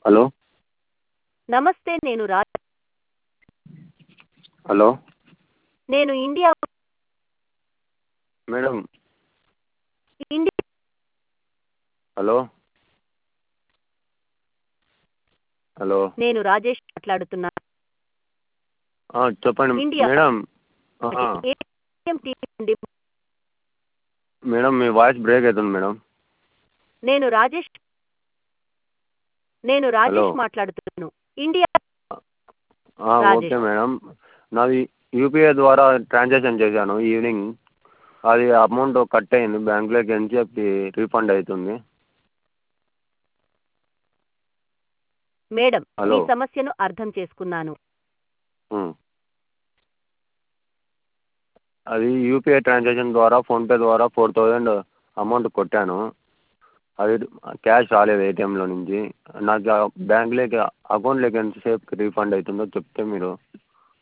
Hello నమస్తే నేను రా హలో నేను India madam India hello hello నేను రాజేష్ మాట్లాడుతున్నాను ఆ, చెప్పండి ఇండియా. మేడం ఆ, ఏటీఎం టీవీ నుండి మేడం మీ వాయిస్ బ్రేక్ అవుతుంది మేడం నేను రాజేష్ నేను రాజేష్ హలో. మాట్లాడుతున్నాను ఇండియా ఆ, రాజేష్. ఓకే మేడం నాది యూపీఐ ద్వారా ట్రాన్సాక్షన్ చేశాను ఈవినింగ్ అది అమౌంట్ కట్ అయింది బ్యాంక్లోకి అని చెప్పి రీఫండ్ అవుతుంది మేడం మీ హలో. సమస్యను అర్థం చేసుకున్నాను ఉమ్. అది యూపీఐ ట్రాన్సాక్షన్ ద్వారా ఫోన్పే ద్వారా ఫోర్ థౌజండ్ అమౌంట్ కొట్టాను అది క్యాష్ రాలేదు ఏటీఎంలో నుంచి నాకు బ్యాంక్లోకి అకౌంట్లోకి ఎంతసేపుకి రీఫండ్ అవుతుందో చెప్తే మీరు